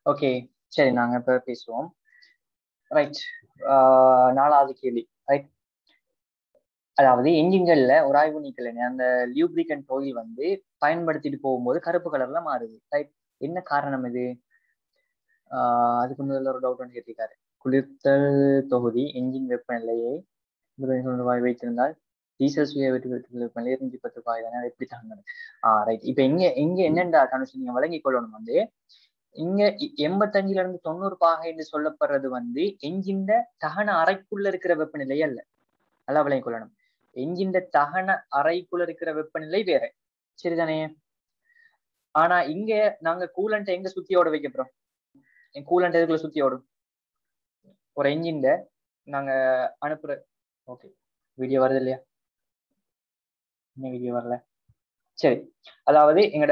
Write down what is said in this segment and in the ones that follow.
okay சரி நாங்க இப்ப பேசுவோம் ரைட் நாலாவது கேள்வி ரைட் அதாவது என்ஜின்கள்ல ஒரு ஆய்வு நீக்கல அந்த லியூப்ரிகன்ட் ஆயில் வந்து பயன்படுத்திட்டு போகும்போது கருப்பு கலர்ல மாறுது ரைட் என்ன காரணம் இது ஆஹ் அதுக்கு முதல்ல ஒரு டவுட் ஒன்று கேட்டிருக்காரு குளிர்த்தல் தொகுதி என்ஜின் வெப்பநிலையை ரூபாய் வைத்திருந்தால் டீசல் சுய வெட்டு வெப்பநிலை இருநூத்தி பத்து ரூபாய் தானே அதை எப்படி தாங்க ஆஹ் ரைட் இப்ப இங்க இங்க என்னண்டா கனுஷன் நீங்க வழங்கிக் கொள்ளணும் வந்து இங்க எண்பத்தஞ்சுல இருந்து தொண்ணூறு பாகை என்று சொல்லப்படுறது வந்து எஞ்சின் தகன அறைக்குள்ள இருக்கிற வெப்பநிலை அல்ல நல்லா விளங்கிக் கொள்ளணும் எஞ்சின் தகன அறைக்குள்ள இருக்கிற வெப்பநிலை வேற சரிதானே ஆனா இங்க நாங்க கூலண்ட் எங்க சுத்தி ஓட வைக்க போறோம் கூலண்ட் எதுக்குள்ள சுத்தி ஓடும் ஒரு என்ஜின் நாங்க அனுப்புற ஓகே வீடியோ வருது இல்லையா என்ன வீடியோ வரல சரி அதாவது எங்கட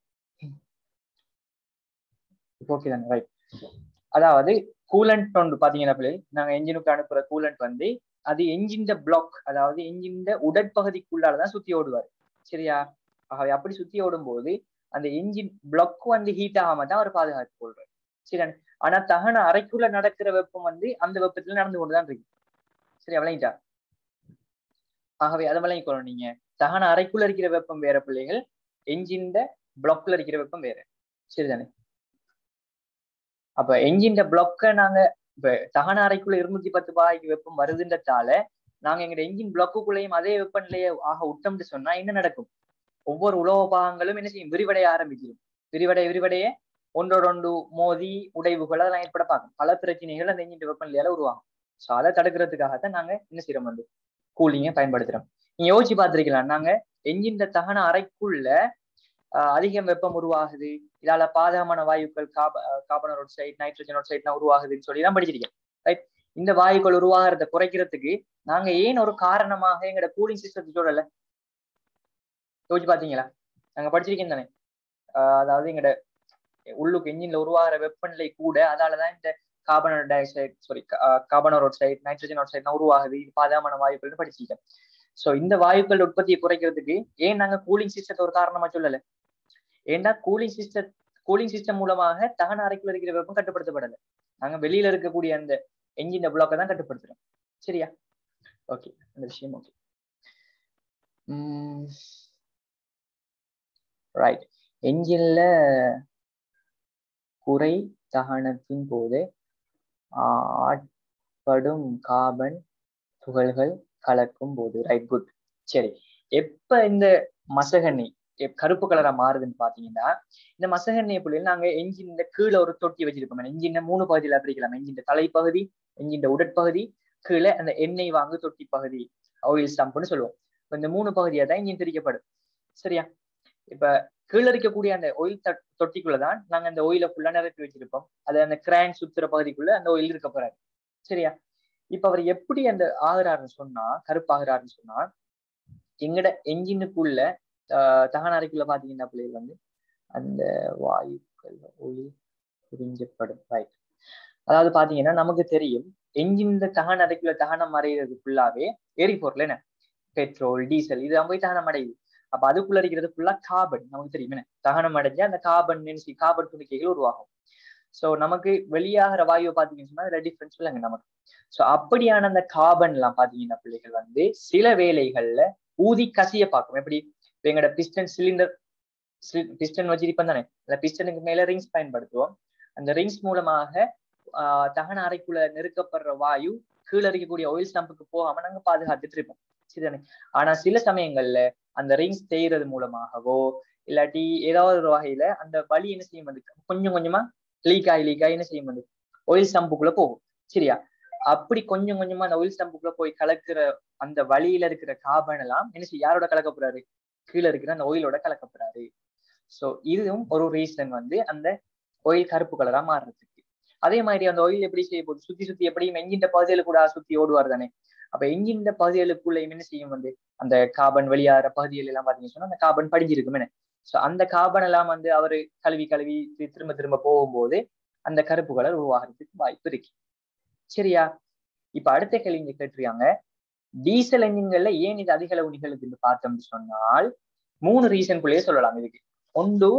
ஓகே தானே ரைட் அதாவது கூலண்ட் ஒன்று பாத்தீங்கன்னா பிள்ளை நாங்க என்ஜினுக்கு அனுப்புற கூலண்ட் வந்து அது என்ஜின் பிளாக் அதாவது என்ஜின் உடற்பகுதிக்குள்ளாலதான் சுத்தி ஓடுவார் சரியா ஆகவே அப்படி சுத்தி ஓடும் போது அந்த என்ஜின் பிளாக் வந்து ஹீட் ஆகாம தான் அவர் பாதுகாத்து கொள்றாரு சரி ஆனா தகன அறைக்குள்ள நடக்கிற வெப்பம் வந்து அந்த வெப்பத்துல நடந்து கொண்டுதான் இருக்கு சரி விளங்கிட்டா ஆகவே அதை விளங்கிக்கணும் நீங்க தகன அறைக்குள்ள இருக்கிற வெப்பம் வேற பிள்ளைகள் என்ஜின் பிளாக்ல இருக்கிற வெப்பம் வேற சரிதானே அப்ப என்ஜின் பிளாக்க நாங்க இப்ப தகன அறைக்குள்ள இருநூத்தி பத்து பாய்க்கு வெப்பம் வருதுன்றதால நாங்க எங்க என்ஜின் பிளாக்குக்குள்ளேயும் அதே வெப்பநிலையை ஆக விட்டோம்னு சொன்னா என்ன நடக்கும் ஒவ்வொரு உலோக பாகங்களும் என்ன செய்யும் விரிவடைய ஆரம்பிச்சிடும் விரிவடைய விரிவடைய ஒன்றோட ஒன்று மோதி உடைவுகள் அதெல்லாம் ஏற்பட பார்க்கும் பல பிரச்சனைகள் அந்த என்ஜின் வெப்பநிலையால உருவாகும் ஸோ அதை தடுக்கிறதுக்காகத்தான் நாங்க என்ன செய்யறோம் வந்து கூலிங்க பயன்படுத்துறோம் நீங்க யோசிச்சு பார்த்திருக்கலாம் நாங்க என்ஜின் தகன அறைக்குள்ள அதிகம் வெப்பம் உருவாகுது இதால பாதகமான வாயுக்கள் காப கார்பன் ஆக்சைடு நைட்ரஜன் ஆக்சைட்லாம் உருவாகுதுன்னு சொல்லி தான் படிச்சிருக்கேன் ரைட் இந்த வாயுக்கள் உருவாகிறத குறைக்கிறதுக்கு நாங்க ஏன் ஒரு காரணமாக எங்கட கூலிங் சிஸ்டத்தை சொல்லல யோசிச்சு பாத்தீங்களா நாங்க படிச்சிருக்கேன் தானே அதாவது எங்கட உள்ளுக்கு என்ஜின்ல உருவாகிற வெப்பநிலை கூட அதாலதான் இந்த carbon dioxide sorry carbon oxide nitrogen ஆக்சைட்லாம் உருவாகுது இது பாதகமான வாயுக்கள்னு படிச்சிருக்கேன் சோ இந்த வாயுக்கள் உற்பத்தியை குறைக்கிறதுக்கு ஏன் நாங்க கூலிங் சிஸ்டத்தை ஒரு காரணமா சொல்லல ஏன்னா கூலிங் சிஸ்டம் கூலிங் சிஸ்டம் மூலமாக தகன அறைக்குள்ள இருக்கிற வெப்பம் கட்டுப்படுத்தப்படலை நாங்க வெளியில இருக்கக்கூடிய அந்த என்ஜின் பிளாக்கை தான் கட்டுப்படுத்துறோம் சரியா ஓகே அந்த விஷயம் ஓகே ரைட் என்ஜின்ல குறை தகனத்தின் போது ஆட்படும் கார்பன் துகள்கள் கலக்கும் போது ரைட் குட் சரி எப்ப இந்த மசகண்ணி கருப்பு கலரா மாறுதுன்னு பாத்தீங்கன்னா இந்த மசகெண்ணெய் புள்ளியில் நாங்க என்ஜின் கீழே ஒரு தொட்டி வச்சிருக்கோம் என்ஜின் மூணு பகுதியில பிரிக்கலாம் என்ஜின் தலைப்பகுதி என்ஜின் உடற்பகுதி கீழே அந்த எண்ணெய் வாங்கு தொட்டி பகுதி ஆயில் ஸ்டம்ப்னு சொல்லுவோம் இந்த மூணு பகுதியா தான் இன்ஜின் பிரிக்கப்படும் சரியா இப்ப கீழே இருக்கக்கூடிய அந்த ஒயில் தொட்டிக்குள்ளதான் நாங்க அந்த ஒயில ஃபுல்லா நிரப்பி வச்சிருப்போம் அது அந்த கிராங்க் சுத்துற பகுதிக்குள்ள அந்த ஒயில் இருக்க போறாரு சரியா இப்ப அவர் எப்படி அந்த ஆகுறாருன்னு சொன்னா கருப்பாகிறாருன்னு சொன்னா எங்கட என்ஜினுக்குள்ள தகன அறைக்குள்ள பாத்தீங்கன்னா பிள்ளைகள் வந்து அந்த வாயுக்கள் ஒளி புரிஞ்சப்படும் ரைட் அதாவது பாத்தீங்கன்னா நமக்கு தெரியும் என்ஜின் தகன அறைக்குள்ள தகனம் அறைகிறது ஃபுல்லாவே எரி பொருள் என்ன பெட்ரோல் டீசல் இது போய் தகனம் அடையுது அப்ப அதுக்குள்ள இருக்கிறது ஃபுல்லா கார்பன் நமக்கு தெரியும் என்ன தகனம் அடைஞ்சா அந்த கார்பன் கார்பன் துணிக்கைகள் உருவாகும் சோ நமக்கு வெளியாகிற வாயுவை பாத்தீங்கன்னு சொன்னா அதுல டிஃபரன்ஸ் இல்லைங்க நமக்கு சோ அப்படியான அந்த கார்பன் எல்லாம் பாத்தீங்கன்னா பிள்ளைகள் வந்து சில வேலைகள்ல ஊதி கசிய பார்க்கும் எப்படி எங்களோட பிஸ்டன் சிலிண்டர் பிஸ்டன் வச்சிருப்போம் தானே அந்த பிஸ்டனுக்கு மேல ரிங்ஸ் பயன்படுத்துவோம் அந்த ரிங்ஸ் மூலமாக ஆஹ் தகன அறைக்குள்ள நெருக்கப்படுற வாயு கீழே இருக்கக்கூடிய ஆயில் ஸ்டம்புக்கு போகாம நாங்க பாதுகாத்துட்டு இருப்போம் சரிதானே ஆனா சில சமயங்கள்ல அந்த ரிங்ஸ் தேய்றது மூலமாகவோ இல்லாட்டி ஏதாவது ஒரு வகையில அந்த வலி என்ன செய்யும் வந்து கொஞ்சம் கொஞ்சமா லீக் ஆகி லீக் ஆகி என்ன செய்யும் வந்து ஆயில் ஸ்டம்புக்குள்ள போகும் சரியா அப்படி கொஞ்சம் கொஞ்சமா அந்த ஆயில் ஸ்டம்புக்குள்ள போய் கலக்குற அந்த வழியில இருக்கிற கார்பன் எல்லாம் என்ன செய்ய யாரோட கலக்க போறாரு கீழே இருக்கிற அந்த ஒயிலோட கலக்கப்படுறாரு சோ இதுவும் ஒரு ரீசன் வந்து அந்த ஒயில் கருப்பு கலரா மாறுறதுக்கு அதே மாதிரி அந்த ஒயில் எப்படி செய்ய போகுது சுத்தி சுத்தி எப்படியும் எஞ்சின் பகுதியில கூட சுத்தி ஓடுவார் தானே அப்ப எஞ்சின் பகுதிகளுக்குள்ள என்ன செய்யும் வந்து அந்த கார்பன் வெளியாகிற பகுதிகள் எல்லாம் பாத்தீங்கன்னு சொன்னா அந்த கார்பன் படிஞ்சிருக்கும் என்ன சோ அந்த கார்பன் எல்லாம் வந்து அவரு கழுவி கழுவி திரும்ப திரும்ப போகும்போது அந்த கருப்பு கலர் உருவாகிறதுக்கு வாய்ப்பு இருக்கு சரியா இப்ப அடுத்த கேள்வி இங்க கேட்டிருக்காங்க டீசல் என்ஜின்கள்ல ஏன் இது அதிக அளவு நிகழுதுன்னு பார்த்தோம்னு சொன்னால் மூணு ரீசன்குள்ளேயே சொல்லலாம் இதுக்கு ஒன்று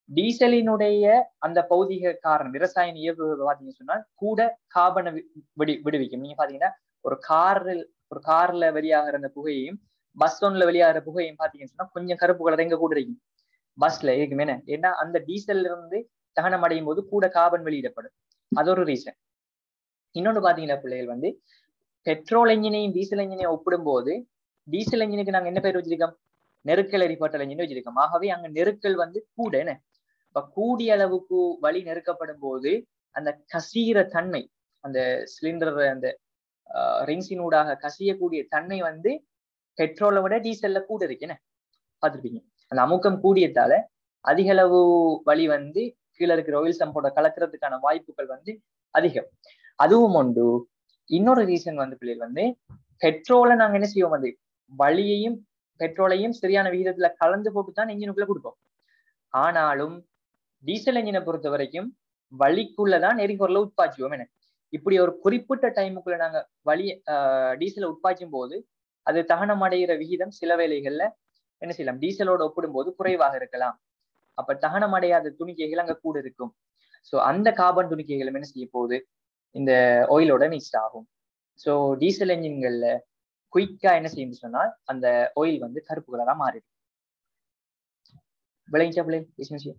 டீசலினுடைய அந்த பௌதிக காரணம் விவசாயம் இயல்பு பாத்தீங்கன்னு சொன்னா கூட காபனை விடி விடுவிக்கும் நீங்க பாத்தீங்கன்னா ஒரு காரில் ஒரு கார்ல வெளியாகிற அந்த புகையையும் பஸ் ஒன்ல வெளியாகிற புகையும் பாத்தீங்கன்னு சொன்னா கொஞ்சம் கருப்பு கலர் எங்க கூட இருக்கும் பஸ்ல இருக்குமே என்ன ஏன்னா அந்த டீசல்ல இருந்து தகனம் அடையும் போது கூட கார்பன் வெளியிடப்படும் அது ஒரு ரீசன் இன்னொன்னு பாத்தீங்கன்னா பிள்ளைகள் வந்து பெட்ரோல் என்ஜினையும் டீசல் என்ஜினையும் ஒப்பிடும் போது டீசல் என்ஜினுக்கு நாங்க என்ன பேர் வச்சிருக்கோம் நெருக்கல் எரிபட்டல் என்ஜின் வச்சிருக்கோம் ஆகவே அங்க நெருக்கல் வந்து கூட என்ன இப்ப கூடிய அளவுக்கு வழி நெருக்கப்படும் போது அந்த கசீர தன்மை அந்த சிலிண்டர் அந்த ரிங்ஸினூடாக கசியக்கூடிய தன்மை வந்து பெட்ரோலை விட டீசல்ல கூட இருக்கு என்ன பார்த்துருப்பீங்க அந்த அமுக்கம் கூடியதால அதிக அளவு வழி வந்து கீழே இருக்கிற ஆயில் சம்போட கலக்கிறதுக்கான வாய்ப்புகள் வந்து அதிகம் அதுவும் உண்டு இன்னொரு ரீசன் வந்து பிள்ளைகள் வந்து பெட்ரோலை நாங்க என்ன செய்வோம் வந்து வழியையும் பெட்ரோலையும் சரியான விகிதத்துல கலந்து போட்டு தான் இன்ஜினுக்குள்ள கொடுப்போம் ஆனாலும் டீசல் என்ஜினை பொறுத்த வரைக்கும் வழிக்குள்ளதான் எரிபொருளை உட்பாய்ச்சுவோம் என்ன இப்படி ஒரு குறிப்பிட்ட டைமுக்குள்ள நாங்க வழி டீசலை உட்பாய்ச்சும் போது அது தகனம் அடைகிற விகிதம் சில வேலைகள்ல என்ன செய்யலாம் டீசலோட ஒப்பிடும்போது குறைவாக இருக்கலாம் அப்ப தகனம் அடையாத துணிக்கைகள் அங்க கூட இருக்கும் சோ அந்த கார்பன் துணிக்கைகளும் என்ன செய்ய போகுது இந்த ஆயிலோட மிக்ஸ் ஆகும் ஸோ டீசல் என்ஜின்கள்ல குயிக்கா என்ன செய்யும் சொன்னால் அந்த ஆயில் வந்து கருப்பு கலரா மாறிடும் விளைஞ்சா பிள்ளை விஷயம்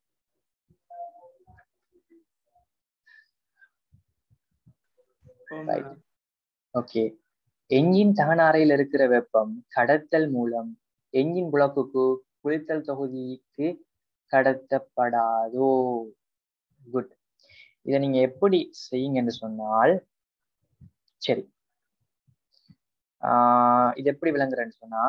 ஓகே என்ஜின் தகனாரையில் இருக்கிற வெப்பம் கடத்தல் மூலம் என்ஜின் புலக்குக்கு குளித்தல் தொகுதிக்கு கடத்தப்படாதோ குட் இதை நீங்க எப்படி செய்யுங்கன்னு சொன்னால் சரி ஆஹ் இது எப்படி விளங்குறேன்னு சொன்னா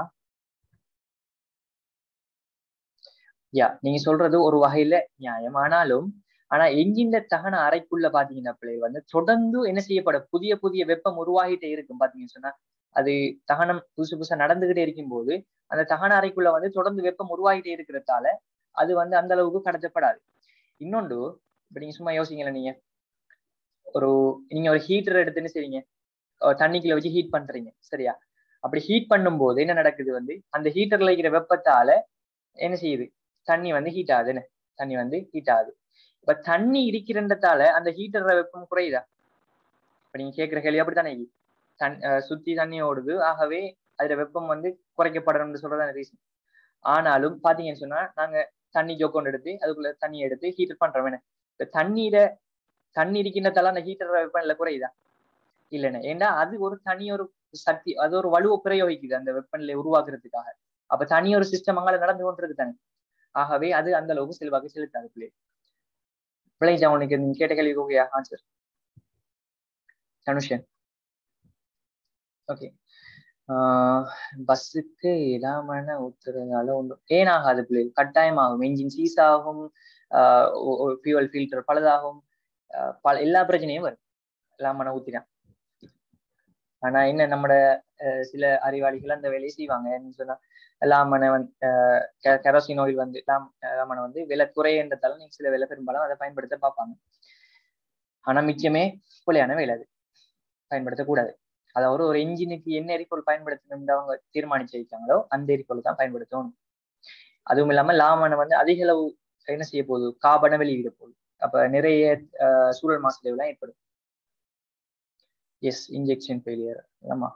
யா நீங்க சொல்றது ஒரு வகையில நியாயம் ஆனாலும் ஆனா என்ஜின்ல தகன அறைக்குள்ள பாத்தீங்கன்னா பிள்ளை வந்து தொடர்ந்து என்ன செய்யப்பட புதிய புதிய வெப்பம் உருவாகிட்டே இருக்கும் பாத்தீங்கன்னு சொன்னா அது தகனம் புதுசு புதுசா நடந்துகிட்டே இருக்கும் போது அந்த தகன அறைக்குள்ள வந்து தொடர்ந்து வெப்பம் உருவாகிட்டே இருக்கிறதால அது வந்து அந்த அளவுக்கு கடத்தப்படாது இன்னொன்று இப்ப நீங்க சும்மா யோசிங்களேன் நீங்க ஒரு நீங்க ஒரு ஹீட்டர் எடுத்துன்னு செய்வீங்க தண்ணிக்குள்ள வச்சு ஹீட் பண்றீங்க சரியா அப்படி ஹீட் பண்ணும் போது என்ன நடக்குது வந்து அந்த ஹீட்டர்ல இருக்கிற வெப்பத்தால என்ன செய்யுது தண்ணி வந்து ஹீட் ஆகுது என்ன தண்ணி வந்து ஹீட் ஆகுது இப்ப தண்ணி இருக்கிறன்றதால அந்த ஹீட்டர் வெப்பம் குறையுதா இப்ப நீங்க கேட்கிற கேள்வி அப்படித்தானே தன் சுத்தி தண்ணி ஓடுது ஆகவே அதுல வெப்பம் வந்து குறைக்கப்படணும்னு சொல்றதான ரீசன் ஆனாலும் பாத்தீங்கன்னு சொன்னா நாங்க தண்ணி ஜோக்கொண்டு எடுத்து அதுக்குள்ள தண்ணி எடுத்து ஹீட்டர் பண்றோம் என்ன இப்ப தண்ணீர தண்ணி இருக்கின்றதால அந்த ஹீட்டர் வெப்பம் இல்ல குறையுதா இல்லைண்ணே ஏன்னா அது ஒரு தனி ஒரு சக்தி அது ஒரு வலுவை பிரயோகிக்குது அந்த வெப்பநிலை உருவாக்குறதுக்காக அப்ப தனி ஒரு சிஸ்டம் அங்கால நடந்து கொண்டிருக்கு தானே ஆகவே அது அந்த அளவுக்கு செல்வாக்கு செலுத்தாது பிள்ளை விளைஞ்சா உனக்கு நீங்க கேட்ட கேள்வி ஓகேயா ஆன்சர் தனுஷன் ஓகே பஸ்ஸுக்கு இடாமன ஊத்துறதுனால ஒன்றும் ஏன் ஆகாது பிள்ளை கட்டாயம் ஆகும் என்ஜின் சீஸ் ஆகும் ஃபியூவல் ஃபில்டர் பலதாகும் பல எல்லா பிரச்சனையும் வரும் இல்லாம ஊத்தினா ஆனா என்ன நம்மட சில அறிவாளிகள் அந்த வேலையை செய்வாங்க சொன்னா லாமனை வந்து கெரோசின் ஆயில் வந்து லாமனை வந்து விலை குறையன்றதால நீங்க சில வேலை பெரும்பாலும் அதை பயன்படுத்த பார்ப்பாங்க ஆனா மிச்சமே கொலையான வேலை அது பயன்படுத்தக்கூடாது அதாவது ஒரு என்ஜினுக்கு என்ன எரிபொருள் பயன்படுத்தணும்னு அவங்க தீர்மானிச்சு வைக்காங்களோ அந்த எரிபொருள் தான் பயன்படுத்தணும் அதுவும் இல்லாம லாமனை வந்து அதிக அளவு என்ன செய்ய போகுது காபனை வெளியிட போகுது அப்ப நிறைய சூழல் மாசுதேவெல்லாம் ஏற்படும் எஸ் இன்ஜெக்ஷன் ஃபெயிலியர் ஆமா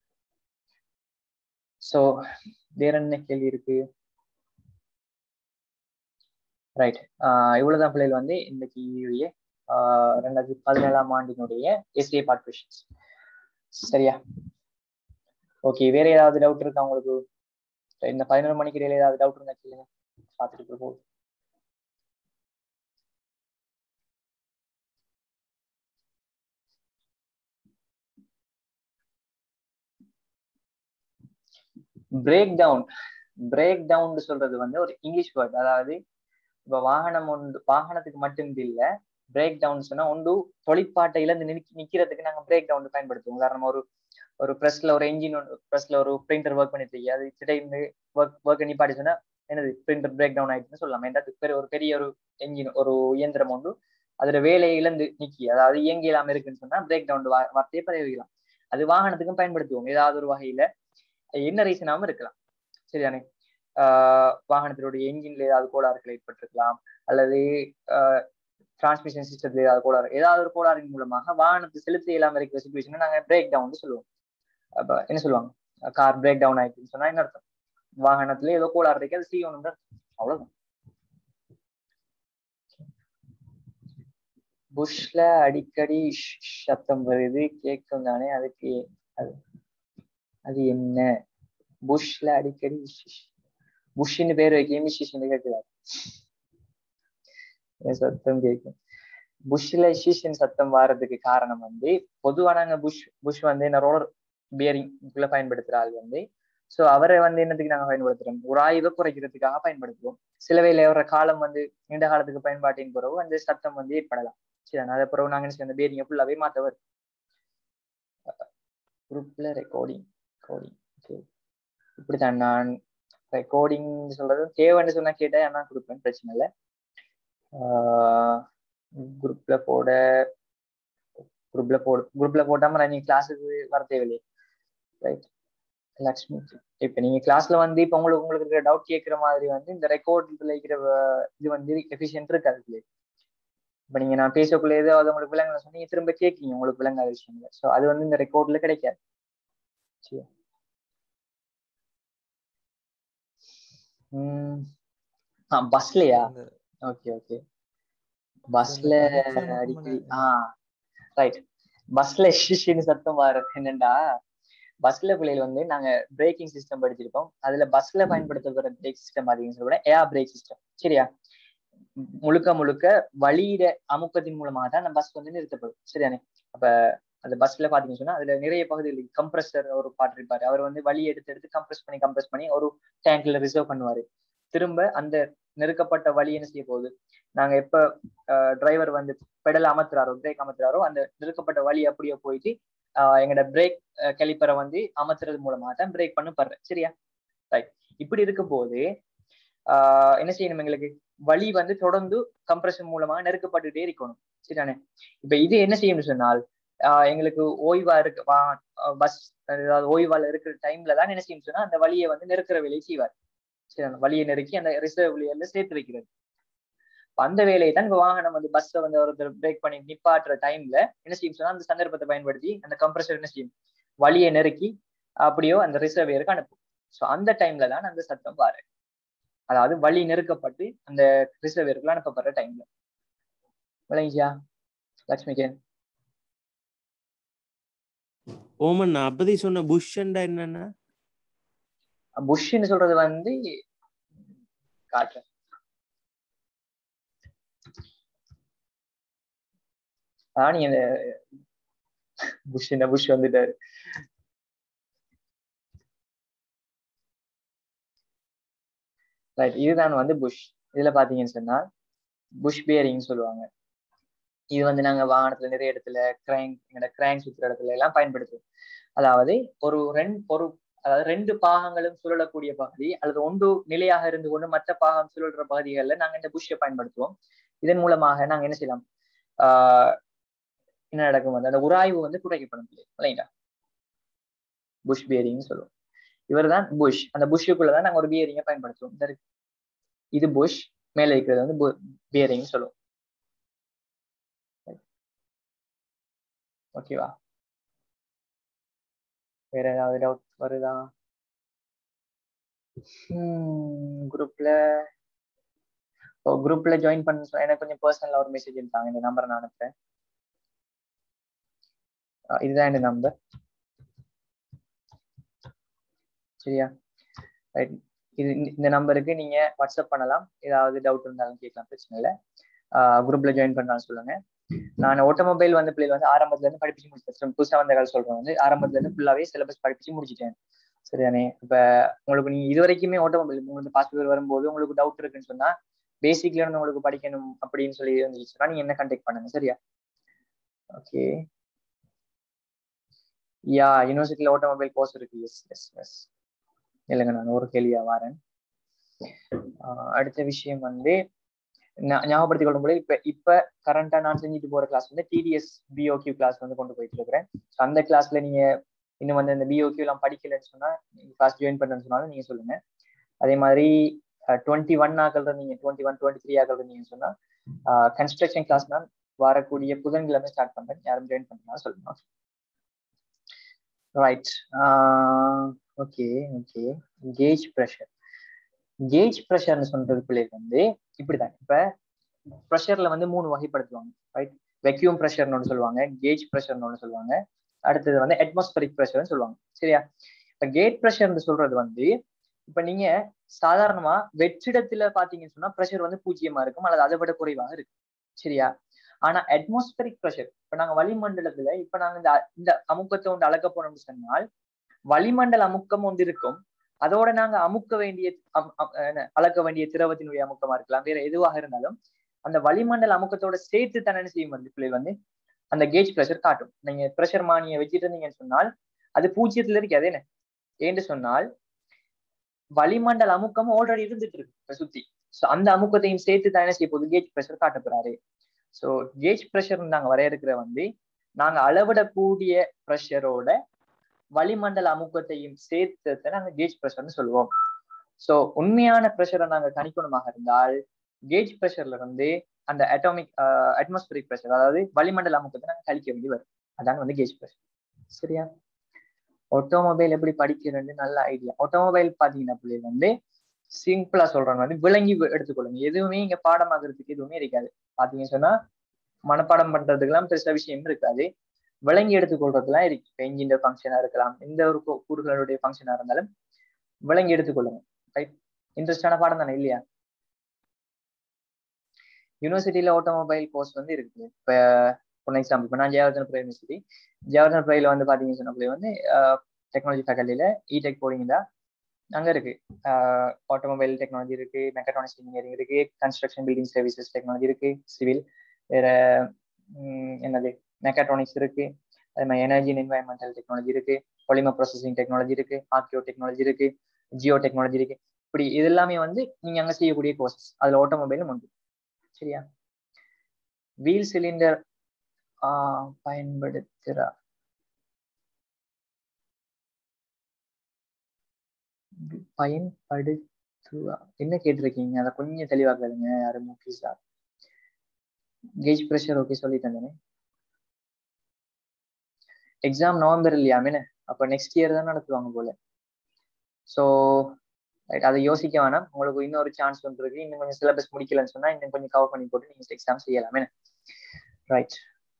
ஸோ வேற என்ன கேள்வி இருக்கு ரைட் இவ்வளவுதான் பிள்ளைகள் வந்து இன்னைக்கு ரெண்டாயிரத்தி பதினேழாம் ஆண்டினுடைய எஸ்ஏ பார்ட் கொஷின்ஸ் சரியா ஓகே வேற ஏதாவது டவுட் இருக்கா உங்களுக்கு இந்த பதினொரு மணிக்கு இடையில ஏதாவது டவுட் இருந்தா கேளுங்க பார்த்துட்டு போகுது பிரேக் டவுன் பிரேக் டவுன் சொல்றது வந்து ஒரு இங்கிலீஷ் வேர்ட் அதாவது இப்ப வாகனம் ஒன்று வாகனத்துக்கு மட்டும் இல்ல பிரேக் டவுன் சொன்னா ஒன்று தொழிற்பாட்டை இழந்து நிக்கிறதுக்கு நாங்க பிரேக் டவுன் பயன்படுத்துவோம் உதாரணமா ஒரு ஒரு பிரஸ்ல ஒரு என்ஜின் பிரஸ்ல ஒரு பிரிண்டர் ஒர்க் பண்ணிட்டு இருக்கு அது திடீர்னு ஒர்க் ஒர்க் நிப்பாடி சொன்னா என்னது பிரிண்டர் பிரேக் டவுன் ஆயிடுச்சுன்னு சொல்லலாம் ஏன்னா பெரிய ஒரு பெரிய ஒரு என்ஜின் ஒரு இயந்திரம் ஒன்று அதுல வேலையை இழந்து நிக்கி அதாவது இயங்கி இல்லாம இருக்குன்னு சொன்னா பிரேக் டவுன் வார்த்தையை பிரயோகிக்கலாம் அது வாகனத்துக்கும் பயன்படுத்துவோம் ஏதாவது ஒரு வகையில என்ன ரீசனாவும் இருக்கலாம் சரிதானே வாகனத்தினுடைய என்ஜின்ல ஏதாவது கோளாறுகள் ஏற்பட்டிருக்கலாம் அல்லது டிரான்ஸ்மிஷன் சிஸ்டத்துல ஏதாவது கோளாறு ஏதாவது ஒரு கோளாறின் மூலமாக வாகனத்தை செலுத்த இல்லாம இருக்கிற சுச்சுவேஷன் நாங்க பிரேக் டவுன் சொல்லுவோம் அப்ப என்ன சொல்லுவாங்க கார் பிரேக் டவுன் ஆயிடுச்சுன்னு சொன்னா என்ன அர்த்தம் வாகனத்துல ஏதோ கோளாறு இருக்கு அது செய்யணும் அவ்வளவுதான் புஷ்ல அடிக்கடி சத்தம் வருது கேட்கும் தானே அதுக்கு அது அது என்ன புஷ்ல அடிக்கடி புஷ்ன்னு பேர் வைக்க மிஷிஷன் கேட்குறாரு சத்தம் கேட்கும் புஷ்ல ஷீஷன் சத்தம் வர்றதுக்கு காரணம் வந்து பொதுவா நாங்க புஷ் புஷ் வந்து என்ன ரோலர் பியரிங் பயன்படுத்துற ஆள் வந்து சோ அவரை வந்து என்னத்துக்கு நாங்க பயன்படுத்துறோம் ஒரு ஆய்வை குறைக்கிறதுக்காக பயன்படுத்துவோம் சில வேலை வர காலம் வந்து நீண்ட காலத்துக்கு பயன்பாட்டின் பிறகு அந்த சத்தம் வந்து ஏற்படலாம் சரி அதை பிறகு நாங்க என்ன அந்த பேரிங்க ஃபுல்லாவே மாத்தவர் குரூப்ல ரெக்கார்டிங் ரெக்கார்டிங் ஓகே இப்படித்தான் நான் ரெக்கார்டிங் சொல்றது தேவைன்னு சொன்னா கேட்டா நான் கொடுப்பேன் பிரச்சனை இல்லை குரூப்ல போட குரூப்ல போடு குரூப்ல போட்டாம நான் நீங்க கிளாஸுக்கு வர தேவையில்லை ரைட் லக்ஷ்மி இப்ப நீங்க கிளாஸ்ல வந்து இப்ப உங்களுக்கு உங்களுக்கு இருக்கிற டவுட் கேட்கிற மாதிரி வந்து இந்த ரெக்கார்ட்ல இருக்கிற இது வந்து எஃபிஷியன்ட் இருக்காது இப்ப நீங்க நான் பேசக்குள்ள ஏதாவது உங்களுக்கு விலங்கு சொன்னீங்க திரும்ப கேட்கீங்க உங்களுக்கு விளங்காத விஷயங்கள் ஸோ அது வந்து இந்த ரெக்கார்ட்ல கிடைக்காது சரி உம் ஆ பஸ்லயா ஓகே ஓகே பஸ்ல அடிக்கடி ஆ ரைட் பஸ்ல ஷிஷின்னு சத்தம் வர்றது என்னண்டா பஸ்ல பிள்ளைகள் வந்து நாங்க பிரேக்கிங் சிஸ்டம் படிச்சிருக்கோம் அதுல பஸ்ல பயன்படுத்தப்படுற பிரேக் சிஸ்டம் பாத்தீங்கன்னு சொல்ல ஏர் பிரேக் சிஸ்டம் சரியா முழுக்க முழுக்க வழியிட அமுக்கத்தின் மூலமாக தான் அந்த பஸ் வந்து நிறுத்தப்படும் சரியானே அப்ப அந்த பஸ்ல பாத்தீங்கன்னு சொன்னா அதுல நிறைய பகுதிகள் கம்ப்ரஸர் ஒரு பாட்டு இருப்பாரு அவர் வந்து வழி எடுத்து எடுத்து கம்ப்ரஸ் பண்ணி கம்ப்ரஸ் பண்ணி ஒரு டேங்க்ல ரிசர்வ் பண்ணுவாரு திரும்ப அந்த நெருக்கப்பட்ட வழி என்ன செய்ய போகுது நாங்க எப்ப டிரைவர் வந்து பெடல் அமர்த்துறாரோ பிரேக் அமர்த்துறாரோ அந்த நெருக்கப்பட்ட வழி அப்படியே போயிட்டு எங்களோட பிரேக் கழிப்பறை வந்து அமர்த்துறது மூலமா தான் பிரேக் பண்ண படுறேன் சரியா ரைட் இப்படி இருக்கும் போது ஆஹ் என்ன செய்யணும் எங்களுக்கு வழி வந்து தொடர்ந்து கம்ப்ரஷன் மூலமா நெருக்கப்பட்டுட்டே இருக்கணும் சரிதானே இப்ப இது என்ன செய்யணும்னு சொன்னால் ஆஹ் எங்களுக்கு ஓய்வா இருக்கு பஸ் அதாவது ஓய்வால இருக்கிற டைம்ல தான் என்ன செய்யணும் சொன்னா அந்த வழியை வந்து நெருக்கிற வேலையை செய்வார் சரி வழியை நெருக்கி அந்த ரிசர்வ் வழியில சேர்த்து வைக்கிறது அந்த வேலையை தான் இப்ப வாகனம் வந்து பஸ்ஸை வந்து ஒருத்தர் பிரேக் பண்ணி நிப்பாட்டுற டைம்ல என்ன செய்யும் சொன்னா அந்த சந்தர்ப்பத்தை பயன்படுத்தி அந்த கம்ப்ரஸர் என்ன செய்யும் வழியை நெருக்கி அப்படியோ அந்த ரிசர்வேருக்கு அனுப்பும் ஸோ அந்த டைம்ல தான் அந்த சத்தம் பாரு அதாவது வழி நெருக்கப்பட்டு அந்த ரிசர்வேருக்குள்ள அனுப்பப்படுற டைம்ல விளங்கிச்சியா லக்ஷ்மிகேன் ஓமன் அப்பதி சொன்ன புஷ் என்னன்னா புஷ்ன்னு சொல்றது வந்து காட்டுறேன் ஆனா நீங்க இந்த புஷ் என்ன புஷ் வந்துட்டாரு ரைட் இதுதான் வந்து புஷ் இதுல பாத்தீங்கன்னு சொன்னா புஷ் பியரிங் சொல்லுவாங்க இது வந்து நாங்க வாகனத்துல நிறைய இடத்துல கிரைங் எங்களோட கிரைங் சுத்துற இடத்துல எல்லாம் பயன்படுத்துவோம் அதாவது ஒரு ரெண்டு ஒரு அதாவது ரெண்டு பாகங்களும் சுழலக்கூடிய பகுதி அல்லது ஒன்று நிலையாக இருந்து கொண்டு மற்ற பாகம் சுழல்ற பகுதிகளில் நாங்க இந்த புஷ்ஷை பயன்படுத்துவோம் இதன் மூலமாக நாங்க என்ன செய்யலாம் ஆஹ் என்ன நடக்கும் வந்து அந்த உராய்வு வந்து குறைக்கப்படும் இல்லைங்களா புஷ் பியரிங் சொல்லுவோம் இவர் தான் புஷ் அந்த புஷ்ஷுக்குள்ளதான் நாங்க ஒரு பியரிங்கை பயன்படுத்துவோம் இந்த இது புஷ் மேல இருக்கிறது வந்து பியரிங் சொல்லுவோம் ஓகேவா வேற ஏதாவது டவுட் வருதா குரூப்ல குரூப்ல ஜாயின் பண்ண எனக்கு கொஞ்சம் பர்சனலா ஒரு மெசேஜ் இருந்தாங்க இந்த நம்பரை நான் அனுப்புறேன் இதுதான் இந்த நம்பர் சரியா ரைட் இது இந்த நம்பருக்கு நீங்க வாட்ஸ்அப் பண்ணலாம் ஏதாவது டவுட் இருந்தாலும் கேட்கலாம் பிரச்சனை இல்லை குரூப்ல ஜாயின் பண்ணாலும் சொல்லுங்க நான் ஆட்டோமொபைல் வந்து பிள்ளைகள் வந்து ஆரம்பத்துல இருந்து படிப்பிச்சு முடிச்சிட்டேன் புதுசா வந்த கால சொல்றேன் வந்து ஆரம்பத்துல இருந்து ஃபுல்லாவே சிலபஸ் படிப்பிச்சு முடிச்சிட்டேன் சரிதானே இப்ப உங்களுக்கு நீங்க இது வரைக்குமே ஆட்டோமொபைல் உங்களுக்கு பாஸ்பேர் வரும்போது உங்களுக்கு டவுட் இருக்குன்னு சொன்னா பேசிக்ல இருந்து உங்களுக்கு படிக்கணும் அப்படின்னு சொல்லி இருந்துச்சுன்னா நீங்க என்ன கண்டெக்ட் பண்ணுங்க சரியா ஓகே யா யூனிவர்சிட்டியில ஆட்டோமொபைல் கோர்ஸ் இருக்கு எஸ் எஸ் எஸ் இல்லைங்க நான் ஒரு கேள்வியா வரேன் அடுத்த விஷயம் வந்து ஞாபகப்படுத்திக் கொள்ளும் போது இப்ப இப்ப கரண்டா நான் செஞ்சுட்டு போற கிளாஸ் வந்து டிடிஎஸ் பிஓக்யூ கிளாஸ் வந்து கொண்டு போயிட்டு இருக்கிறேன் அந்த கிளாஸ்ல நீங்க இன்னும் வந்து இந்த பிஓக்யூ எல்லாம் படிக்கலன்னு சொன்னா கிளாஸ் ஜாயின் பண்றேன்னு சொன்னாலும் நீங்க சொல்லுங்க அதே மாதிரி டுவெண்ட்டி ஒன் ஆக்கள் இருந்தீங்க டுவெண்ட்டி ஒன் டுவெண்ட்டி த்ரீ ஆக்கள் இருந்தீங்கன்னு சொன்னா கன்ஸ்ட்ரக்ஷன் கிளாஸ் நான் வரக்கூடிய புதன்கிழமை ஸ்டார்ட் பண்றேன் யாரும் ஜாயின் பண்ணலாம் சொல்லுங்க right okay okay gauge pressure gauge ப்ரெஷர்னு சொல்றது பிள்ளைகள் வந்து இப்படிதான் இப்ப ப்ரெஷர்ல வந்து மூணு வகைப்படுத்துவாங்க ரைட் வெக்யூம் ப்ரெஷர்னு ஒன்று சொல்லுவாங்க கேஜ் ப்ரெஷர்னு ஒன்று சொல்லுவாங்க அடுத்தது வந்து அட்மாஸ்பரிக் ப்ரெஷர்னு சொல்லுவாங்க சரியா இப்ப கேட் ப்ரெஷர்னு சொல்றது வந்து இப்ப நீங்க சாதாரணமா வெற்றிடத்துல பாத்தீங்கன்னு சொன்னா ப்ரெஷர் வந்து பூஜ்ஜியமா இருக்கும் அல்லது அதை விட குறைவாக இருக்கு சரியா ஆனா அட்மாஸ்பரிக் ப்ரெஷர் இப்ப நாங்க வளிமண்டலத்துல இப்ப நாங்க இந்த இந்த அமுக்கத்தை ஒன்று அளக்க போனோம்னு சொன்னால் வளிமண்டல அமுக்கம் ஒன்று இருக்கும் அதோட நாங்க அமுக்க வேண்டிய அளக்க வேண்டிய திரவத்தினுடைய அமுக்கமா இருக்கலாம் வேற எதுவாக இருந்தாலும் அந்த வளிமண்டல அமுக்கத்தோட சேர்த்து தானே செய்யும் வந்து பிள்ளை வந்து அந்த கேஜ் ப்ரெஷர் காட்டும் நீங்க ப்ரெஷர் மானியை வச்சுட்டு இருந்தீங்கன்னு சொன்னால் அது பூஜ்ஜியத்துல இருக்காது என்ன ஏன்னு சொன்னால் வளிமண்டல அமுக்கம் ஆல்ரெடி இருந்துட்டு இருக்கு சுத்தி ஸோ அந்த அமுக்கத்தையும் சேர்த்து தான் என்ன செய்ய போகுது கேஜ் ப்ரெஷர் காட்ட போறாரு ஸோ கேஜ் ப்ரெஷர் நாங்க வரையறுக்கிற வந்து நாங்க அளவிடக்கூடிய ப்ரெஷரோட வளிமண்டல அமுக்கத்தையும் சேர்த்து நாங்க கேஜ் ப்ரெஷர்னு சொல்லுவோம் ஸோ உண்மையான ப்ரெஷரை நாங்க கணிக்கணுமாக இருந்தால் கேஜ் ப்ரெஷர்ல இருந்து அந்த அட்டாமிக் அட்மாஸ்பரிக் ப்ரெஷர் அதாவது வளிமண்டல அமுக்கத்தை நாங்க கழிக்க வேண்டி வரும் அதான் வந்து கேஜ் ப்ரெஷர் சரியா ஆட்டோமொபைல் எப்படி படிக்கிறது நல்ல ஐடியா ஆட்டோமொபைல் பாத்தீங்கன்னா பிள்ளைகள் வந்து சிம்பிளா சொல்றாங்க வந்து விளங்கி எடுத்துக்கொள்ளுங்க எதுவுமே இங்க பாடமாகிறதுக்கு எதுவுமே இருக்காது பாத்தீங்கன்னு சொன்னா மனப்பாடம் பண்றதுக்கெல்லாம் பெருசா விஷயம் இருக்காது விளங்கி எடுத்துக்கொள்றதுலாம் இருக்கு இப்போ என்ஜின் ஃபங்க்ஷனா இருக்கலாம் எந்த ஒரு கூறுகளுடைய ஃபங்க்ஷனா இருந்தாலும் விளங்கி எடுத்துக்கொள்ளுங்க ரைட் இன்ட்ரெஸ்டான பாடம் தானே இல்லையா யூனிவர்சிட்டியில ஆட்டோமொபைல் கோர்ஸ் வந்து இருக்கு இப்ப ஃபார் எக்ஸாம்பிள் இப்போ நான் ஜெயவர்தனபுரம் யூனிவர்சிட்டி ஜெயவர்தனபுரையில வந்து பாத்தீங்கன்னு சொன்னப்போ வந்து டெக்னாலஜி ஃபேக்கல்ட்டியில இடெக் போடிங் தான் அங்க இருக்கு ஆட்டோமொபைல் டெக்னாலஜி இருக்கு மெக்கட்ரானிக்ஸ் இன்ஜினியரிங் இருக்கு கன்ஸ்ட்ரக்ஷன் பில்டிங் சர்வீசஸ் டெக்னாலஜி இருக்கு சிவில் வேற என்னது மெக்கட்ரானிக்ஸ் இருக்கு அதே மாதிரி எனர்ஜி அண்ட் என்வாயன்மெண்டல் டெக்னாலஜி இருக்கு பொலிமர் ப்ராசஸிங் டெக்னாலஜி இருக்கு ஆர்கியோ டெக்னாலஜி இருக்கு ஜியோ டெக்னாலஜி இருக்கு இப்படி இது எல்லாமே வந்து நீங்க அங்க செய்யக்கூடிய கோர்சஸ் அதுல ஆட்டோமொபைலும் உண்டு சரியா வீல் சிலிண்டர் பயன்படுத்துறார் பயன்படுத்துவா என்ன கேட்டிருக்கீங்க அதை கொஞ்சம் தெளிவா கேளுங்க யாரு முக்கியஸா கேஜ் ப்ரெஷர் ஓகே சொல்லிட்டேன் தானே எக்ஸாம் நவம்பர் இல்லையாமே அப்ப நெக்ஸ்ட் இயர் தான் நடத்துவாங்க போல ஸோ ரைட் அதை யோசிக்க வேணாம் உங்களுக்கு இன்னொரு சான்ஸ் ஒன்று இருக்கு இன்னும் கொஞ்சம் சிலபஸ் முடிக்கலன்னு சொன்னா இன்னும் கொஞ்சம் கவர் பண்ணி போட்டு நீங்க எக்ஸாம் செய்யலாமே ரைட்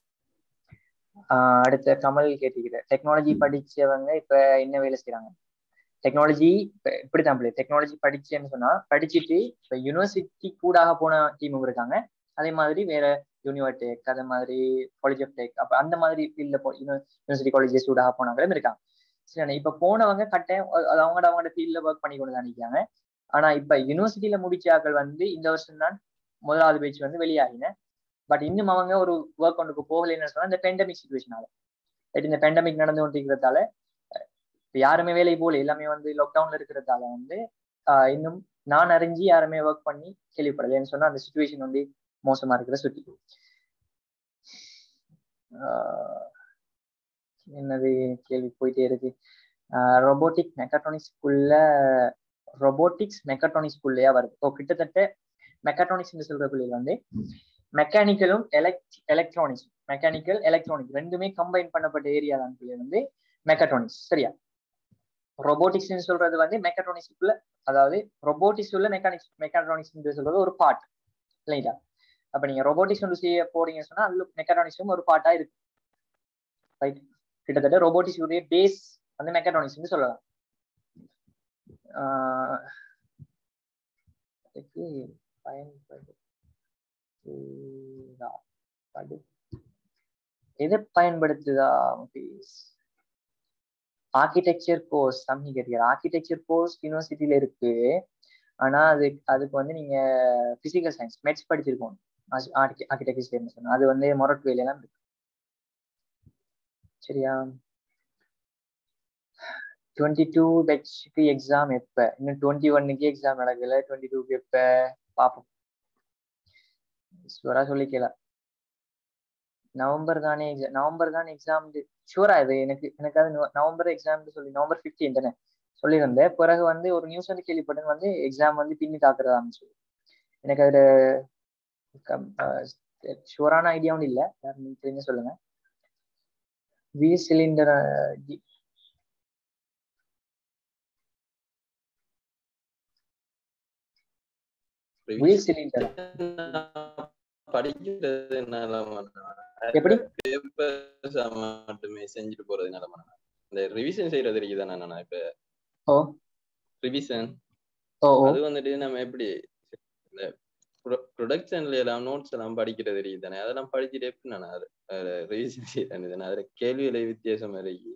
அடுத்த கமல் கேட்டுக்கிட்ட டெக்னாலஜி படிச்சவங்க இப்ப என்ன வேலை செய்யறாங்க டெக்னாலஜி இப்படித்தான் பிள்ளை டெக்னாலஜி படிச்சேன்னு சொன்னா படிச்சுட்டு இப்ப யூனிவர்சிட்டி கூடாக போன டீமும் இருக்காங்க அதே மாதிரி வேற யூனிவர்டெக் அதே மாதிரி காலேஜ் ஆஃப் டெக் அப்ப அந்த மாதிரி ஃபீல்ட்ல போ யூனிவர்சிட்டி காலேஜஸ் கூடாக போனவங்களும் இருக்காங்க சரி இப்ப போனவங்க கட்டாயம் அவங்களோட அவங்களோட ஃபீல்ட்ல ஒர்க் பண்ணி கொண்டு தான் நிற்காங்க ஆனா இப்ப யூனிவர்சிட்டியில முடிச்ச ஆக்கள் வந்து இந்த வருஷம் தான் முதலாவது பேச்சு வந்து வெளியாகினேன் பட் இன்னும் அவங்க ஒரு ஒர்க் ஒன்றுக்கு போகலைன்னு சொன்னா இந்த பெண்டமிக் சுச்சுவேஷனால இந்த பெண்டமிக் நடந்து கொண்டிருக்கிறதால யாருமே வேலை போல எல்லாமே வந்து லாக்டவுன்ல இருக்கிறதால வந்து இன்னும் நான் அறிஞ்சு யாருமே ஒர்க் பண்ணி கேள்விப்படலைன்னு சொன்னா அந்த சுச்சுவேஷன் வந்து மோசமா இருக்கிற சுத்தி என்னது கேள்வி போயிட்டே இருக்கு ரொபோட்டிக் மெக்கட்ரானிக்ஸ்குள்ள ரொபோட்டிக்ஸ் மெக்கட்ரானிக்ஸ்குள்ளேயா வருது ஓ கிட்டத்தட்ட மெக்கட்ரானிக்ஸ் சொல்ற பிள்ளைகள் வந்து மெக்கானிக்கலும் எலக்ட் எலக்ட்ரானிக்ஸ் மெக்கானிக்கல் எலக்ட்ரானிக் ரெண்டுமே கம்பைன் பண்ணப்பட்ட ஏரியா தான் பிள்ளை வந்து மெக்கட்ரானிக்ஸ் சரியா ரொபோட்டிக்ஸ் சொல்றது வந்து மெக்கட்ரானிக்ஸ்க்குள்ள அதாவது ரொபோட்டிக்ஸ் உள்ள மெக்கானிக்ஸ் மெக்காட்ரானிக்ஸ் சொல்றது ஒரு பார்ட் இல்லைங்களா அப்ப நீங்க ரொபோட்டிக்ஸ் ஒன்று செய்ய போறீங்கன்னு சொன்னா அதுல மெக்கட்ரானிக்ஸும் ஒரு பார்ட்டா இருக்கு ரைட் கிட்டத்தட்ட ரொபோட்டிக்ஸ் உடைய பேஸ் வந்து மெக்கட்ரானிக்ஸ் சொல்லலாம் அதுக்கு பயன்படுத்துதா படு எதை பயன்படுத்துதா ஆர்கிடெக்சர் கோர்ஸ் தம்பி கேட்கிறார் ஆர்கிடெக்சர் கோர்ஸ் யூனிவர்சிட்டியில இருக்கு ஆனா அது அதுக்கு வந்து நீங்க பிசிக்கல் சயின்ஸ் மெட்ஸ் படிச்சிருக்கோம் ஆர்கிடெக்சர் சொன்னா அது வந்து மொரட் வேலையெல்லாம் இருக்கு சரியா டுவெண்ட்டி டூ பேட்ச்க்கு எக்ஸாம் எப்ப இன்னும் டுவெண்ட்டி ஒன்னுக்கு எக்ஸாம் நடக்கல டுவெண்ட்டி டூக்கு எப்ப பார்ப்போம் ஷுவரா சொல்லிக்கல நவம்பர் தானே நவம்பர் தானே எக்ஸாம் ஷூரா இது எனக்கு எனக்கு அது நவம்பர் எக்ஸாம் சொல்லி நவம்பர் பிப்டீன் தானே சொல்லியிருந்தேன் பிறகு வந்து ஒரு நியூஸ் வந்து கேள்விப்பட்டேன் வந்து எக்ஸாம் வந்து பின்னி தாக்குறதா இருந்துச்சு எனக்கு அதுல ஷுவரான ஐடியா ஒன்றும் இல்லை யாரும் தெரிஞ்ச சொல்லுங்க வி சிலிண்டர் வி சிலிண்டர் படிக்கிறது என்னால எப்படி பேப்பர்ஸ் மட்டுமே செஞ்சுட்டு போறது என்னால இந்த ரிவிஷன் செய்யறது இருக்குதானே நான் இப்ப ஓ ரிவிஷன் ஓ ஓ அது வந்துட்டு நம்ம எப்படி இந்த ப்ரொடக்ஷன்ல எல்லாம் நோட்ஸ் எல்லாம் படிக்கிறது இருக்குதானே அதெல்லாம் படிச்சுட்டு எப்படி நான் அது ரிவிஷன் செய்யறேன் அதுல கேள்விகளை வித்தியாசம் இருக்கு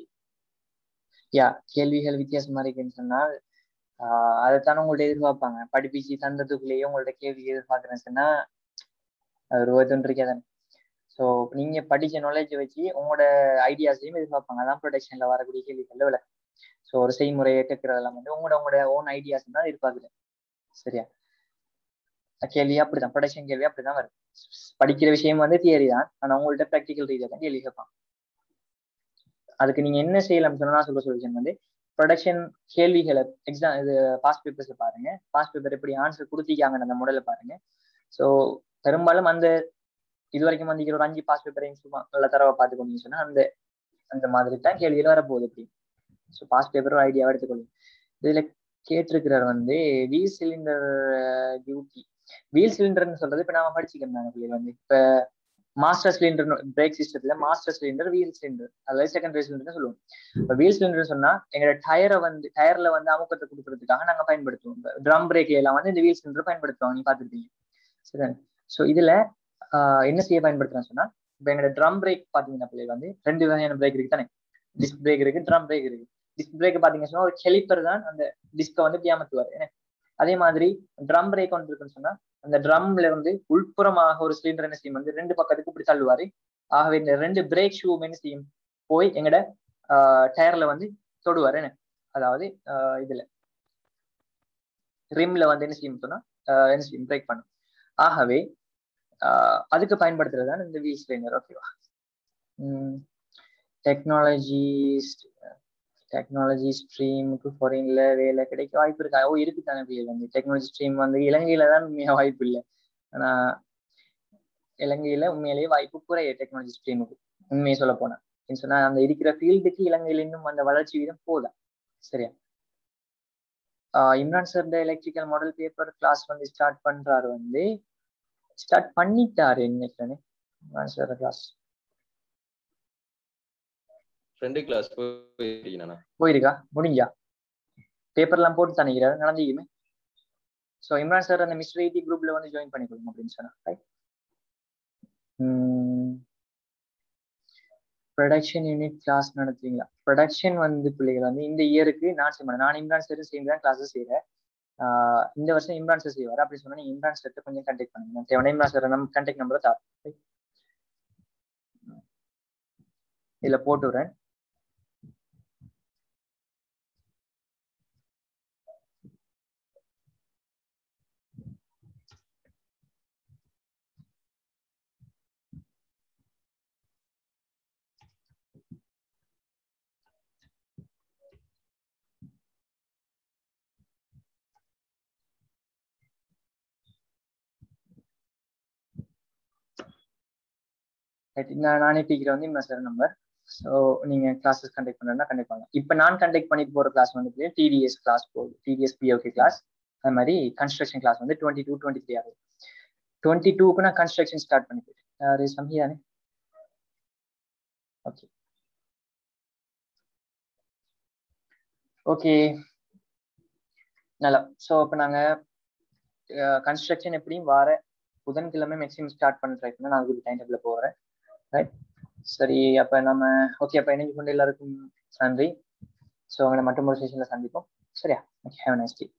யா கேள்விகள் வித்தியாசமா இருக்குன்னு சொன்னால் ஆஹ் அதைத்தானே உங்கள்ட்ட எதிர்பார்ப்பாங்க படிப்பிச்சு தந்ததுக்குள்ளேயே உங்கள்ட்ட கேள்வி எதிர்பார்க்கறேன்னு சொன்னா அது ஒரு ஒருத்தன் இருக்காதானே ஸோ நீங்க படிச்ச நாலேஜ் வச்சு உங்களோட ஐடியாஸையும் எதிர்பார்ப்பாங்க அதான் ப்ரொடக்ஷன்ல வரக்கூடிய கேள்விகள்ல விளக்கம் ஸோ ஒரு செய்முறையை கேட்கறதெல்லாம் வந்து உங்களோட உங்களோட ஓன் ஐடியாஸ் தான் எதிர்பார்க்குறேன் சரியா கேள்வி அப்படிதான் ப்ரொடக்ஷன் கேள்வி அப்படிதான் வரும் படிக்கிற விஷயம் வந்து தியரி தான் ஆனா உங்கள்ட்ட ப்ராக்டிக்கல் ரீதியாக தான் கேள்வி கேட்பான் அதுக்கு நீங்க என்ன செய்யலாம் சொன்னா சொல்ற சொல்யூஷன் வந்து ப்ரொடக்ஷன் கேள்விகளை எக்ஸாம் இது பாஸ் பேப்பர்ஸ்ல பாருங்க பாஸ் பேப்பர் எப்படி ஆன்சர் கொடுத்திருக்காங்கன்னு அந்த முறையில பாருங்க ஸோ பெரும்பாலும் அந்த இது வரைக்கும் வந்து ஒரு அஞ்சு பாஸ் பேப்பரையும் சும்மா நல்ல தரவா பார்த்துக்கோங்க சொன்னா அந்த அந்த மாதிரி தான் கேள்விகள் வரப்போகுது அப்படி ஸோ பாஸ் பேப்பர் ஒரு ஐடியாவை எடுத்துக்கொள்ளுங்க இதுல கேட்டிருக்கிறார் வந்து வீல் சிலிண்டர் டியூட்டி வீல் சிலிண்டர்னு சொல்றது இப்ப நாம படிச்சுக்கிறோம் பிள்ளைகள் வந்து இப்ப மாஸ்டர் சிலிண்டர் பிரேக் சிஸ்டத்துல மாஸ்டர் சிலிண்டர் வீல் சிலிண்டர் அதாவது செகண்டரி சிலிண்டர் சொல்லுவோம் இப்ப வீல் சிலிண்டர் சொன்னா எங்களோட டயரை வந்து டயர்ல வந்து அமுக்கத்தை கொடுக்கறதுக்காக நாங்க பயன்படுத்துவோம் ட்ரம் பிரேக்ல எல்லாம் வந்து இந்த வீல் சிலிண்டர் பயன்படுத்துவாங்க நீ பாத்துருப்பீங்க சரிதான் ஸோ இதுல ஆஹ் என்ன செய்ய பயன்படுத்துறேன்னு சொன்னா இப்ப எங்களோட ட்ரம் பிரேக் பாத்தீங்கன்னா பிள்ளை வந்து ரெண்டு வகையான பிரேக் இருக்கு தானே டிஸ்க் பிரேக் இருக்கு ட்ரம் பிரேக் இருக்கு டிஸ்க் பிரேக் பாத்தீங்கன்னா சொன்னா ஒரு ஹெலிப்பர் தான் அந்த டிஸ்கை வந்து இப்படி அமர்த்துவார் அதே மாதிரி ட்ரம் பிரேக் ஒன்று இருக்குன்னு சொன்னா அந்த ட்ரம்ல வந்து உள்புறமாக ஒரு சிலிண்டர் என்ன செய்யும் வந்து ரெண்டு பக்கத்துக்கு இப்படி தள்ளுவாரு ஆகவே இந்த ரெண்டு பிரேக் ஷூ என்ன செய்யும் போய் எங்கட டயர்ல வந்து தொடுவார் என்ன அதாவது இதுல ரிம்ல வந்து என்ன செய்யும் சொன்னா என்ன செய்யும் பிரேக் பண்ணும் ஆகவே அதுக்கு பயன்படுத்துறது தான் இந்த வீல் ஸ்லைனர் ஓகேவா டெக்னாலஜி டெக்னாலஜி ஸ்ட்ரீமுக்கு ஃபாரின்ல வேலை கிடைக்க வாய்ப்பு இருக்கா ஓ இருக்கு தானே பிள்ளைகள் வந்து டெக்னாலஜி ஸ்ட்ரீம் வந்து இலங்கையில தான் உண்மையா வாய்ப்பு இல்லை ஆனா இலங்கையில உண்மையிலேயே வாய்ப்பு குறைய டெக்னாலஜி ஸ்ட்ரீமுக்கு உண்மையை சொல்ல போனா சொன்னா அந்த இருக்கிற ஃபீல்டுக்கு இலங்கையில இன்னும் அந்த வளர்ச்சி வீதம் போதா சரியா Imran sir electrical model paper class வந்து ஸ்டார்ட் பண்றாரு வந்து ஸ்டார்ட் பண்ணிட்டாரு நினைக்கிறேன் இம்ரான் சார் கிளாஸ் ரெண்டு கிளாஸ் போயிருக்கீங்க போயிருக்கா முடிஞ்சா பேப்பர்லாம் போட்டு தனிக்கிறாரு நடந்துக்குமே ஸோ இம்ரான் சார் அந்த மிஸ்டர் எயிட்டி குரூப்ல வந்து ஜாயின் பண்ணிக்கொள்ளுங்க அப்படின்னு சொன்னா ரைட் ப்ரொடக்ஷன் யூனிட் கிளாஸ் நடத்துவீங்களா ப்ரொடக்ஷன் வந்து பிள்ளைகள் வந்து இந்த இயருக்கு நான் செய்ய மாட்டேன் நான் இம்ரான் சார் சேர்ந்து தான் கிளாஸஸ் செய்கிறேன் இந்த வருஷம் இம்ரான் சார் செய்வார் அப்படி சொன்னா நீங்க இம்ரான் சார்ட்ட கொஞ்சம் கண்டெக்ட் பண்ணுங்க தேவையான இம்ரான் சார் நம்ம கண்டெக்ட் நம்பரை தார் இதுல போட்டு விடுறேன் நான் நானே பீக்கிற வந்து இம்மா சார் நம்பர் ஸோ நீங்க கிளாஸஸ் கண்டக்ட் பண்ணுறதுனா கண்டக்ட் பண்ணலாம் இப்போ நான் கண்டக்ட் பண்ணிட்டு போற கிளாஸ் வந்து டிடிஎஸ் கிளாஸ் போகுது டிடிஎஸ் பிஓகே கிளாஸ் அது மாதிரி கன்ஸ்ட்ரக்ஷன் கிளாஸ் வந்து டுவெண்ட்டி டூ டுவெண்ட்டி த்ரீ ஆகுது டுவெண்ட்டி டூக்கு நான் கன்ஸ்ட்ரக்ஷன் ஸ்டார்ட் பண்ணி போயிட்டேன் யாரு சம்ஹிதானே ஓகே ஓகே நல்லா ஸோ இப்போ நாங்கள் கன்ஸ்ட்ரக்ஷன் எப்படியும் வார புதன்கிழமை மேக்ஸிமம் ஸ்டார்ட் பண்ண ட்ரை பண்ண நான் அதுக்கு டைம் டேபிள் போகிறேன் ரைட் சரி அப்போ நம்ம ஓகே அப்போ இன்னைக்கு கொண்டு எல்லாருக்கும் நன்றி ஸோ உங்களை மட்டும் ஒரு செஷனில் சந்திப்போம் சரியா ஓகே ஹேவ் நைஸ் டே